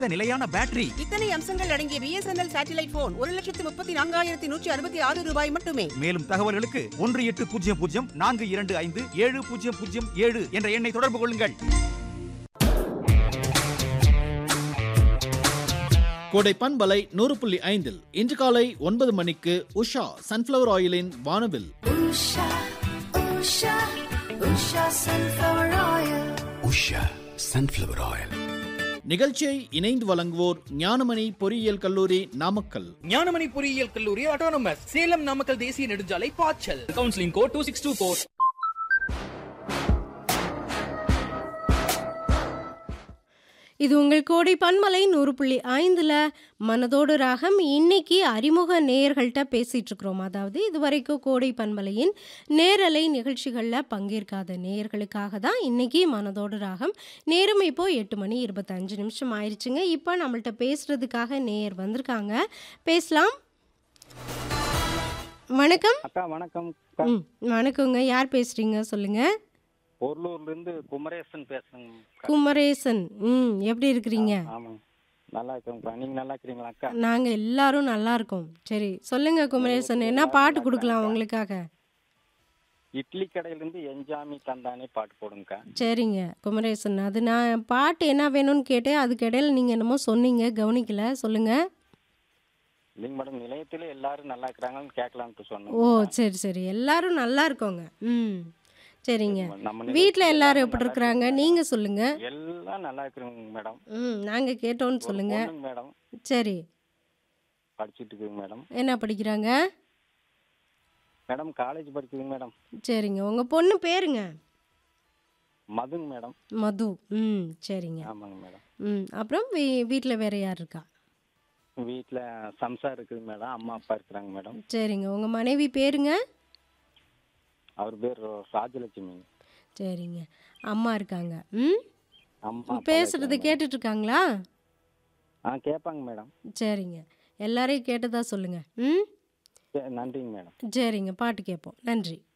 நிலையான பேட்டரி இத்தனை அம்சங்கள் அடங்கிய பிஎஸ்என்எல் சேட்டலைட் போன் ஒரு லட்சத்து முப்பத்தி நான்காயிரத்தி நூற்றி அறுபத்தி ஆறு ரூபாய் மட்டுமே மேலும் தகவல்களுக்கு ஒன்று எட்டு பூஜ்ஜியம் பூஜ்ஜியம் நான்கு இரண்டு ஐந்து ஏழு பூஜ்ஜியம் பூஜ்ஜியம் ஏழு என்ற எண்ணை தொடர்பு கொள்ளுங்கள் கோடை பண்பலை நூறு புள்ளி ஐந்தில் இன்று காலை ஒன்பது மணிக்கு உஷா சன்ஃப்ளவர் ஆயிலின் வானவில் Usha, Usha, Usha sunflower oil. Usha sunflower oil நிகழ்ச்சியை இணைந்து வழங்குவோர் ஞானமணி பொறியியல் கல்லூரி நாமக்கல் ஞானமணி பொறியியல் கல்லூரி ஆட்டோனமஸ் சேலம் நாமக்கல் தேசிய நெடுஞ்சாலை பாய்ச்சல் counselling code two six two four இது உங்கள் கோடை பன்மலை நூறு புள்ளி ஐந்தில் மனதோடு ராகம் இன்னைக்கு அறிமுக நேயர்கள்ட்ட பேசிகிட்டு இருக்கிறோம் அதாவது இதுவரைக்கும் கோடை பன்மலையின் நேரலை நிகழ்ச்சிகளில் பங்கேற்காத நேயர்களுக்காக தான் இன்னைக்கு மனதோடு ராகம் நேரம் இப்போ எட்டு மணி இருபத்தஞ்சு நிமிஷம் ஆயிடுச்சுங்க இப்போ நம்மள்ட்ட பேசுறதுக்காக நேயர் வந்திருக்காங்க பேசலாம் வணக்கம் அக்கா வணக்கம் ம் வணக்கங்க யார் பேசுறீங்க சொல்லுங்க பொருளூர்ல இருந்து குமரேசன் பேசுறேங்க குமரேசன் ம் எப்படி இருக்கிறீங்க ஆமாங்க நல்லா இருக்கேங்கக்கா நீங்க நல்லா இருக்கிறீங்களா அக்கா நாங்க எல்லாரும் நல்லா இருக்கோம் சரி சொல்லுங்க குமரேசன் என்ன பாட்டு கொடுக்கலாம் உங்களுக்காக இட்லி கடையில இருந்து எஞ்சாமி தந்தானே பாட்டு போடுங்கக்கா சரிங்க குமரேசன் அது நான் பாட்டு என்ன வேணும்னு கேட்டேன் அதுக்கு இடையில நீங்க என்னமோ சொன்னீங்க கவனிக்கல சொல்லுங்க இல்லைங்க மேடம் நிலையத்துல எல்லாரும் நல்லா இருக்கிறாங்கன்னு கேட்கலான்ட்டு சொன்னேன் ஓ சரி சரி எல்லாரும் நல்லா இருக்கோங்க ம் சரிங்க நம்ம வீட்டில் நிலையத்துல எல்லாரும் எல்லாரும் எப்படி நல்லா இருக்கிறாங்க நீங்க சொல்லுங்க எல்லாம் நல்லா இருக்கிறோங்க மேடம் ம் நாங்க கேட்டோம்னு ஒரு சொல்லுங்க பொண்ணுங்க மேடம் சரி படிச்சிட்டு இருக்குங்க மேடம் என்ன படிக்கிறாங்க மேடம் காலேஜ் படிக்குதுங்க மேடம் சரிங்க உங்க பொண்ணு பேருங்க மதுங்க மேடம் மது ம் சரிங்க ஆமாங்க மேடம் ம் அப்புறம் வீ வீட்டில் வேற யார் இருக்கா வீட்டுல சம்சார் இருக்குதுங்க மேடம் அம்மா அப்பா இருக்கிறாங்க மேடம் சரிங்க உங்க மனைவி பேருங்க அவர் பேர் ராஜலட்சுமி சரிங்க அம்மா இருக்காங்க ம் அம்மா அப்பா பேசுறது இருக்காங்க கேட்டுட்டு இருக்காங்களா ஆ கேட்பாங்க மேடம் சரிங்க எல்லாரையும் கேட்டதா சொல்லுங்க ம் சரி, நன்றிங்க மேடம் சரிங்க பாட்டு கேட்போம் நன்றி